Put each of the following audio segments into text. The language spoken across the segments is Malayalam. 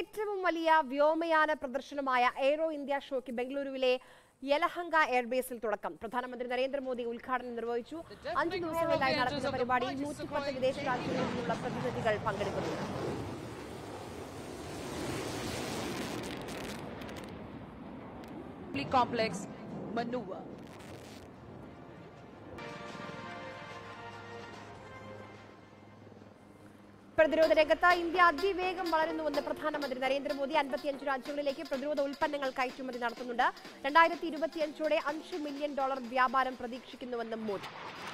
ഏറ്റവും വലിയ വ്യോമയാന പ്രദർശനമായ എയ്റോ ഇന്ത്യ ഷോയ്ക്ക് ബംഗളൂരുവിലെ യലഹങ്ക എയർബേസിൽ തുടക്കം പ്രധാനമന്ത്രി നരേന്ദ്രമോദി ഉദ്ഘാടനം നിർവഹിച്ചു അഞ്ചു ദിവസങ്ങളിലായി നടക്കുന്ന പരിപാടിയിൽ നൂറ്റിപ്പത്ത് വിദേശ രാജ്യങ്ങളിൽ നിന്നുള്ള പ്രതിനിധികൾ പങ്കെടുക്കുന്നുണ്ട് complex maneuver. പ്രതിരോധ രംഗത്ത് ഇന്ത്യ അതിവേഗം വളരുന്നുവെന്ന് പ്രധാനമന്ത്രി നരേന്ദ്രമോദി അൻപത്തിയഞ്ച് രാജ്യങ്ങളിലേക്ക് പ്രതിരോധ ഉൽപ്പന്നങ്ങൾ കയറ്റുമതി നടത്തുന്നുണ്ട് രണ്ടായിരത്തി ഇരുപത്തിയഞ്ചോടെ അഞ്ച് മില്യൺ ഡോളർ വ്യാപാരം പ്രതീക്ഷിക്കുന്നുവെന്നും മോദി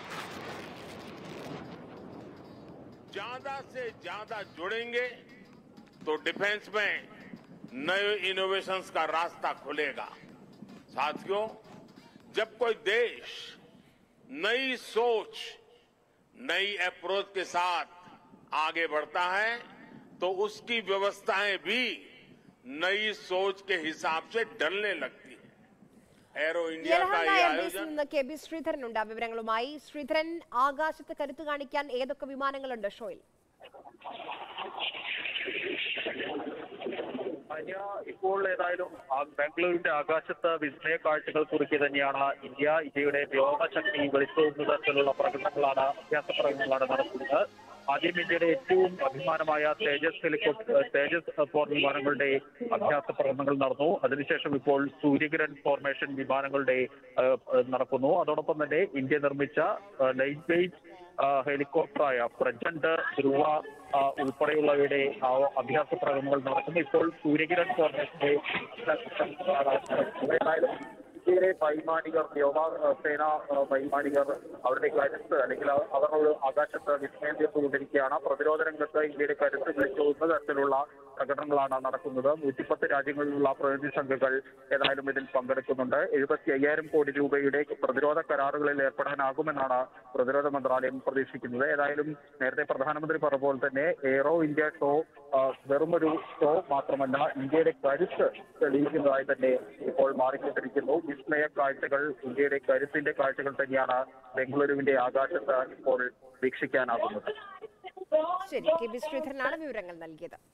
ज्यादा से ज्यादा जुड़ेंगे तो डिफेंस में नए इनोवेशंस का रास्ता खुलेगा साथियों जब कोई देश नई सोच नई अप्रोच के साथ आगे बढ़ता है तो उसकी व्यवस्थाएं भी नई सोच के हिसाब से ढलने लगती है एरो इंडिया का യലഹങ്ക ये എയർബേസിൽ आयोजन നിന്ന് കെ ബി ശ്രീധരനുണ്ട് വിവരങ്ങളുമായി ശ്രീധരൻ ആകാശത്ത് കരുത്തു കാണിക്കാൻ ഏതൊക്കെ വിമാനങ്ങളുണ്ട് ഷോയിൽ അന്യ ഇപ്പോൾ ഏതായാലും ആ ബാംഗ്ലൂരിന്റെ ആകാശത്ത് വിസ്മയ കാഴ്ചകൾ കുറിക്കുക തന്നെയാണ് ഇന്ത്യ ഇന്ത്യയുടെ വ്യോമശക്തി വെളിച്ചോന്ന തരത്തിലുള്ള പ്രകടനങ്ങളാണ് അഭ്യാസ പ്രകടനങ്ങളാണ് നടത്തുന്നത് ആദ്യം ഇന്ത്യയുടെ ഏറ്റവും അഭിമാനമായ തേജസ് ഹെലികോപ്റ്റർ തേജസ് ഫോർ വിമാനങ്ങളുടെ അഭ്യാസ പ്രകടനങ്ങൾ നടന്നു അതിനുശേഷം ഇപ്പോൾ സൂര്യകിരൺ ഫോർമേഷൻ വിമാനങ്ങളുടെ ആ, ആ, നടക്കുന്നു അതോടൊപ്പം തന്നെ ഇന്ത്യ നിർമ്മിച്ച ലൈറ്റ് വെയിറ്റ് ഹെലികോപ്റ്ററായ പ്രചണ്ഡ് ധ്രുവ ആ, ഉൾപ്പെടെയുള്ളവയുടെ ആ, അഭ്യാസ പ്രകടനങ്ങൾ നടക്കുന്നു ഇപ്പോൾ സൂര്യകിരൺ ഫോർമേഷന്റെ ഏതായാലും ഇന്ത്യയിലെ വൈമാനികർ വ്യോമ ആ, സേന ആ, വൈമാനികർ അവരുടെ കരുത്ത് അല്ലെങ്കിൽ അവ- അവർ ഒരു ആകാശത്ത് വിസ്മയം തീർത്തുകൊണ്ടിരിക്കുകയാണ് പ്രതിരോധ രംഗത്ത് ഇന്ത്യയുടെ കരുത്ത് വിളിച്ചോന്ന തരത്തിലുള്ള പ്രകടനങ്ങളാണ് നടക്കുന്നത് നൂറ്റിപ്പത്ത് രാജ്യങ്ങളിലുള്ള പ്രതിനിധി സംഘങ്ങൾ ഏതായാലും ഇതിൽ പങ്കെടുക്കുന്നുണ്ട് എഴുപത്തി അയ്യായിരം കോടി രൂപയുടെ പ്രതിരോധ കരാറുകളിൽ ഏർപ്പെടാനാകുമെന്നാണ് പ്രതിരോധ മന്ത്രാലയം പ്രതീക്ഷിക്കുന്നത് ഏതായാലും നേരത്തെ പ്രധാനമന്ത്രി പറഞ്ഞ പോലെ തന്നെ എയ്റോ ഇന്ത്യ ഷോ ആ, വെറുമൊരു ഷോ മാത്രമല്ല ഇന്ത്യയുടെ കരുത്ത് തെളിയിക്കുന്നതായി തന്നെ ഇപ്പോൾ മാറിക്കൊണ്ടിരിക്കുന്നു വിസ്മയ കാഴ്ചകൾ ഇന്ത്യയുടെ കരുത്തിന്റെ കാഴ്ചകൾ തന്നെയാണ് ബംഗളൂരുവിന്റെ ആകാശത്ത് ഇപ്പോൾ വീക്ഷിക്കാനാകുന്നത് ശരി കെ ബി ശ്രീധരനാണ് വിവരങ്ങൾ നൽകിയത്